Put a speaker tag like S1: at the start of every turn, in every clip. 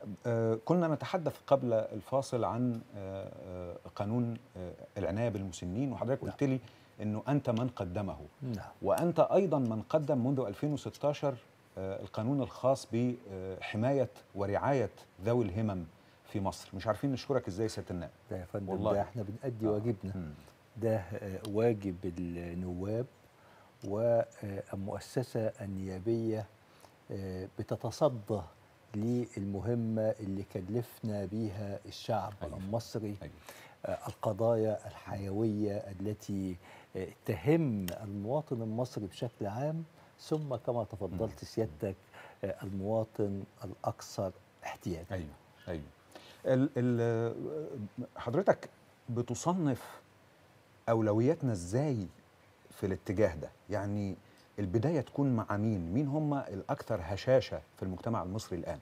S1: آه، كنا نتحدث قبل الفاصل عن آه، آه، قانون آه، العنايه بالمسنين وحضرتك
S2: نعم.
S1: قلت لي انه انت من قدمه
S2: نعم
S1: وانت ايضا من قدم منذ 2016 آه، القانون الخاص بحمايه ورعايه ذوي الهمم في مصر مش عارفين نشكرك ازاي يا سياده النائب
S2: ده يا فندم
S1: والله.
S2: ده احنا بنأدي
S1: آه.
S2: واجبنا
S1: مم.
S2: ده آه، واجب النواب والمؤسسة النيابية آه، بتتصدى للمهمة اللي كلفنا بيها الشعب
S1: أيوة.
S2: المصري
S1: أيوة.
S2: آه، القضايا الحيوية التي آه، تهم المواطن المصري بشكل عام ثم كما تفضلت سيادتك آه، المواطن الأكثر احتياجا
S1: ايوه ايوه ال ال حضرتك بتصنف اولوياتنا ازاي في الاتجاه ده يعني البدايه تكون مع مين مين هم الاكثر هشاشه في المجتمع المصري الان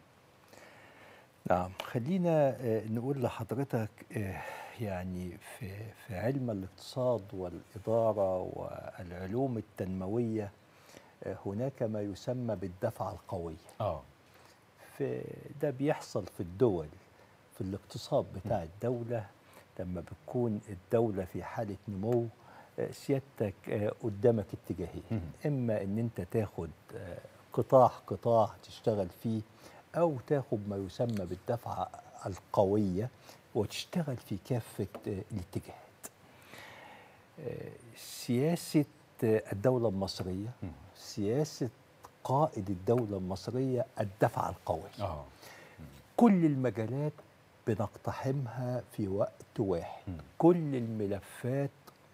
S2: نعم خلينا آه، نقول لحضرتك آه، يعني في في علم الاقتصاد والإدارة والعلوم التنموية آه، هناك ما يسمى بالدفعة القوية
S1: اه
S2: في ده بيحصل في الدول في الاقتصاد بتاع الدولة لما بتكون الدولة في حالة نمو آه، سيادتك آه، قدامك اتجاهين
S1: مم.
S2: إما إن أنت تاخد آه، قطاع قطاع تشتغل فيه أو تاخد ما يسمى بالدفعة القوية وتشتغل في كافة آه، الاتجاهات آه، سياسة آه، الدولة المصرية
S1: مم.
S2: سياسة قائد الدولة المصرية الدفعة القوية
S1: اه
S2: كل المجالات بنقتحمها في وقت واحد
S1: مم.
S2: كل الملفات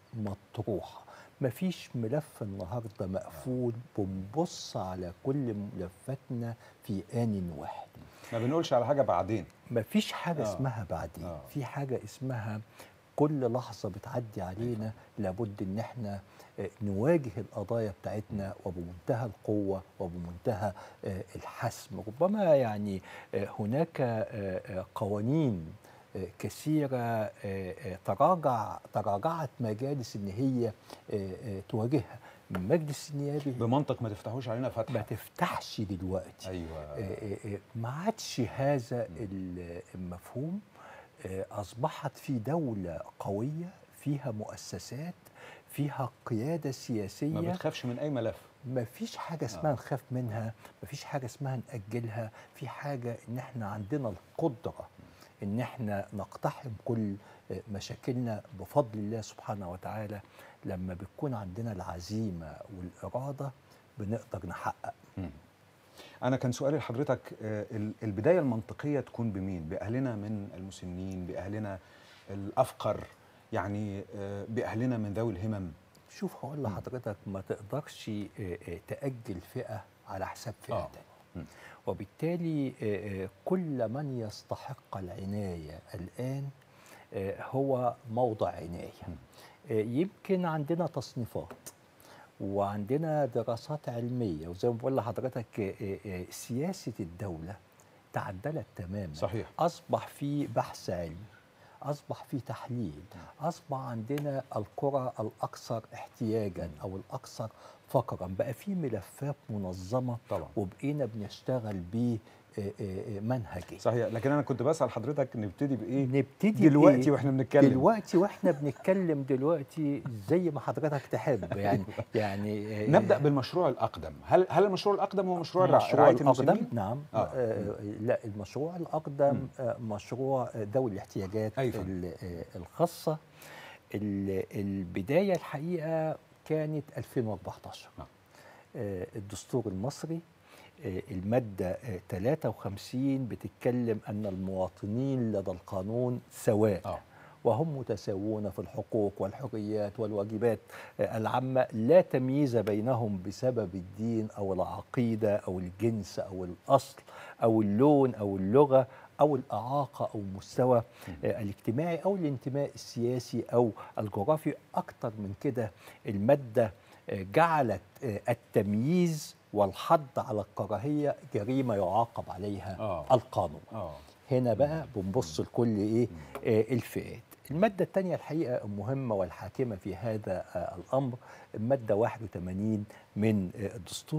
S2: مطروحة مفيش ملف النهاردة مقفول بنبص على كل ملفاتنا في آن واحد
S1: ما بنقولش على حاجه بعدين
S2: مفيش حاجة
S1: آه.
S2: اسمها بعدين
S1: آه.
S2: في حاجة اسمها كل لحظة بتعدي علينا لابد ان احنا آه، نواجه القضايا بتاعتنا وبمنتهى القوة وبمنتهى آه، الحسم ربما يعني آه، هناك آه، آه، قوانين آه، كثيرة آه، آه، تراجع تراجعت مجالس ان هي آه، آه، تواجهها من مجلس النيابي
S1: بمنطق ما تفتحوش علينا
S2: ما
S1: فتحه
S2: تفتحش دلوقتي
S1: ايوه
S2: آه، آه، آه، ما عادش هذا ال- المفهوم آه، أصبحت في دولة قوية فيها مؤسسات فيها قيادة
S1: ما
S2: سياسية
S1: بتخافش من اي ملف
S2: ما فيش حاجة اسمها
S1: آه.
S2: نخاف منها ما فيش حاجة اسمها نأجلها في حاجة إن احنا عندنا القدرة إن احنا نقتحم كل آه، مشاكلنا بفضل الله سبحانه وتعالى لما بتكون عندنا العزيمة والإرادة بنقدر نحقق
S1: مم. أنا كان سؤالي لحضرتك آه، ال- البداية المنطقية تكون بمين؟ بأهلنا من المسنين، بأهلنا الأفقر، يعني آه، بأهلنا من ذوي الهمم.
S2: شوف هقول لحضرتك ما تقدرش آه، آه، تأجل فئة على حساب فئة
S1: آه.
S2: تانية
S1: مم.
S2: وبالتالي آه، آه، كل من يستحق العناية الآن آه، هو موضع عناية
S1: مم.
S2: آه، يمكن عندنا تصنيفات وعندنا دراسات علمية وزي ما بقول لحضرتك آه، آه، آه، سياسة الدولة تعدلت تماما
S1: صحيح.
S2: أصبح في بحث علمي أصبح في تحليل أصبح عندنا القرى الأكثر احتياجا أو الأكثر فقرا بقى في ملفات منظمة
S1: طبعا.
S2: وبقينا بنشتغل بمنهجي
S1: صحيح، لكن أنا كنت بسأل حضرتك نبتدي بإيه؟
S2: نبتدي
S1: دلوقتي
S2: بإيه؟
S1: وإحنا بنتكلم.
S2: دلوقتي واحنا بنتكلم دلوقتي زي ما حضرتك تحب يعني يعني آه،
S1: نبدأ بالمشروع الأقدم، هل هل المشروع الأقدم هو مشروع رع-
S2: المشروع
S1: رعاية
S2: الأقدم
S1: المسنين؟
S2: نعم
S1: آه.
S2: آه. آه لا المشروع الأقدم
S1: مم.
S2: آه مشروع آه، ذوي الاحتياجات
S1: أي فندم.
S2: ال- آه، الخاصة ال- البداية الحقيقة كانت 2014
S1: نعم.
S2: آه الدستور المصري آه، المادة آه، 53 بتتكلم أن المواطنين لدى القانون سواء
S1: آه.
S2: وهم متساوون في الحقوق والحريات والواجبات آه، العامة لا تمييز بينهم بسبب الدين أو العقيدة أو الجنس أو الأصل أو اللون أو اللغة أو الإعاقة أو المستوى آه، الاجتماعي أو الانتماء السياسي أو الجغرافي أكتر من كده المادة آه، جعلت آه، التمييز والحض على الكراهية جريمة يعاقب عليها
S1: آه.
S2: القانون
S1: آه
S2: هنا بقى بنبص لكل ايه آه الفئات المادة الثانية الحقيقة المهمة والحاكمة في هذا آه الأمر المادة 81 من آه الدستور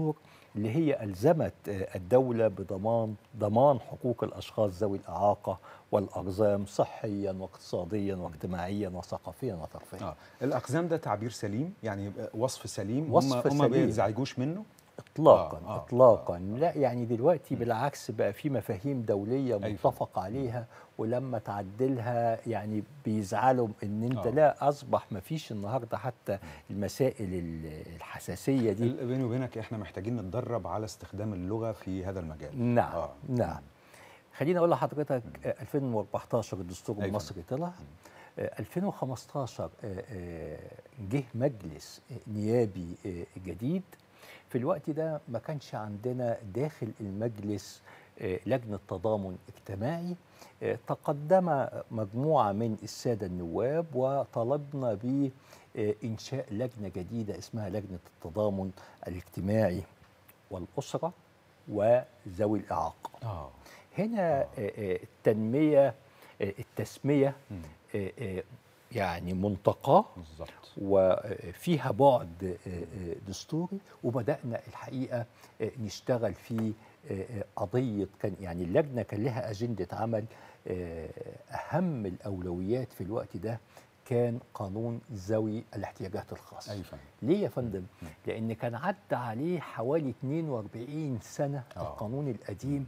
S2: اللي هي ألزمت آه، الدولة بضمان ضمان حقوق الأشخاص ذوي الإعاقة والأقزام صحيا واقتصاديا واجتماعيا وثقافيا وترفيهيا
S1: اه الاقزام ده تعبير سليم يعني وصف سليم
S2: وصف
S1: هم ما
S2: سليم.
S1: بينزعجوش منه
S2: اطلاقا
S1: آه، آه،
S2: اطلاقا لا يعني دلوقتي بالعكس بقى في مفاهيم دوليه
S1: أيوة.
S2: متفق عليها ولما تعدلها يعني بيزعلوا ان انت
S1: آه.
S2: لا اصبح ما فيش النهارده حتى المسائل ال- الحساسيه دي
S1: ال- بيني وبينك احنا محتاجين نتدرب على استخدام اللغه في هذا المجال
S2: نعم
S1: آه.
S2: نعم خليني اقول لحضرتك آه، 2014 الدستور
S1: أيوة.
S2: المصري طلع آه، 2015 آه، آه، جه مجلس آه، نيابي آه، جديد في الوقت ده ما كانش عندنا داخل المجلس آه، لجنة تضامن اجتماعي آه، تقدم مجموعة من السادة النواب وطلبنا بإنشاء لجنة جديدة اسمها لجنة التضامن الاجتماعي والأسرة وذوي الإعاقة
S1: اه
S2: هنا آه، آه، التنمية آه، التسمية
S1: مم.
S2: آه، آه، يعني منتقاه
S1: بالظبط
S2: وفيها بعد آه، آه، دستوري وبدأنا الحقيقة آه، نشتغل في آه، آه، قضية كان يعني اللجنة كان لها أجندة عمل آه، أهم الأولويات في الوقت ده كان قانون ذوي الاحتياجات الخاصة
S1: اي فندم
S2: ليه يا فندم؟ لأن كان عدى عليه حوالي 42 سنة
S1: آه.
S2: القانون القديم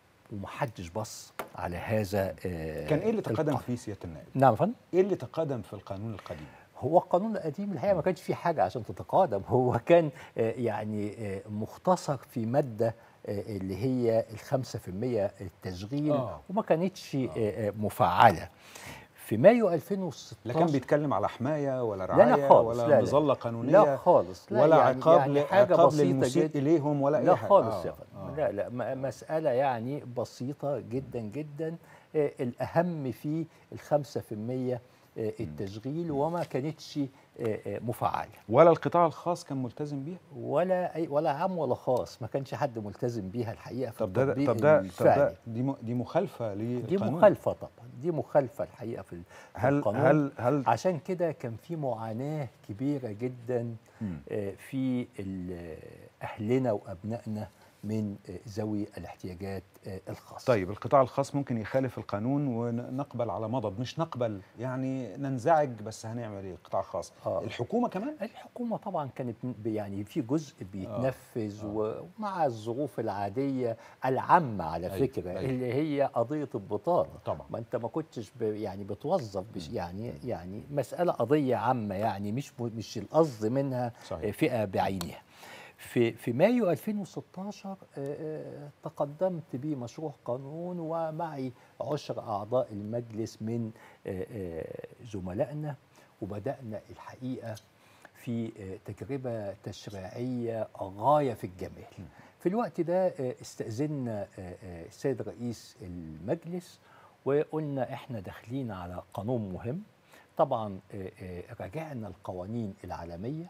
S2: ومحدش بص على هذا آه،
S1: كان ايه اللي تقدم
S2: القانون.
S1: فيه سياده النائب
S2: نعم يا فندم
S1: ايه اللي تقدم في القانون القديم
S2: هو القانون القديم الحقيقه ما كانش فيه حاجه عشان تتقادم هو كان آه، يعني آه، مختصر في ماده آه، اللي هي الخمسة في المية التشغيل
S1: آه.
S2: وما كانتش آه، آه، مفعلة في مايو 2016
S1: لا كان بيتكلم على حمايه ولا
S2: لا
S1: رعايه
S2: لا خالص
S1: ولا
S2: لا لا.
S1: مظله قانونيه
S2: لا خالص لا
S1: ولا
S2: يعني
S1: عقاب
S2: يعني
S1: ل-
S2: حاجة
S1: عقاب
S2: بسيطة
S1: للمسيء
S2: جدا
S1: اليهم ولا
S2: لا
S1: اي حاجه
S2: خالص
S1: آه،
S2: يا فندم
S1: آه.
S2: لا لا م- مسألة يعني بسيطة جدا جدا آه، الأهم في الخمسة في المية آه، التشغيل وما كانتش آه، آه، مفعلة
S1: ولا القطاع الخاص كان ملتزم بيها
S2: ولا أي ولا عام ولا خاص ما كانش حد ملتزم بيها الحقيقة في
S1: طب ده
S2: التطبيق
S1: طب ده طب
S2: الفعلي
S1: ده دي م- دي مخالفه
S2: دي
S1: للقانون
S2: مخالفة طبعا دي مخالفة الحقيقة في ال- في
S1: هل
S2: القانون
S1: هل هل
S2: عشان كده كان في معاناة كبيرة جدا
S1: مم.
S2: آه، في ال- أهلنا وأبنائنا من آه، ذوي الاحتياجات آه، الخاصة
S1: طيب القطاع الخاص ممكن يخالف القانون ونقبل على مضض مش نقبل يعني ننزعج بس هنعمل ايه القطاع الخاص
S2: آه.
S1: الحكومه كمان
S2: الحكومة طبعا كانت م- يعني في جزء بيتنفذ
S1: آه.
S2: ومع الظروف العادية العامة على
S1: أيوة،
S2: فكرة
S1: أيوة.
S2: اللي هي قضية البطالة
S1: طبعا.
S2: ما انت ما كنتش ب يعني بتوظف بش يعني يعني مسألة قضية عامة يعني مش م- مش القصد منها
S1: صحيح.
S2: فئة بعينها في في مايو 2016 آه، آه، تقدمت بمشروع قانون ومعي عشر أعضاء المجلس من آه، آه، زملائنا وبدأنا الحقيقة في آه، تجربة تشريعية غاية في الجمال في الوقت ده آه، استأذنا آه، آه، السيد رئيس المجلس وقلنا احنا داخلين على قانون مهم طبعا آه، آه، راجعنا القوانين العالمية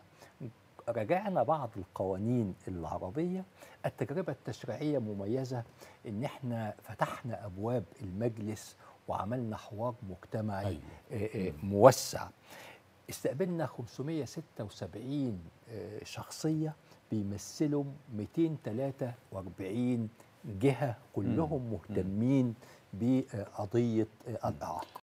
S2: راجعنا بعض القوانين العربية التجربة التشريعية مميزة ان احنا فتحنا ابواب المجلس وعملنا حوار مجتمعي
S1: أيوة.
S2: آه، آه، موسع استقبلنا 576 آه، شخصية بيمثلوا 243 جهة كلهم مهتمين بقضية آه، الإعاقة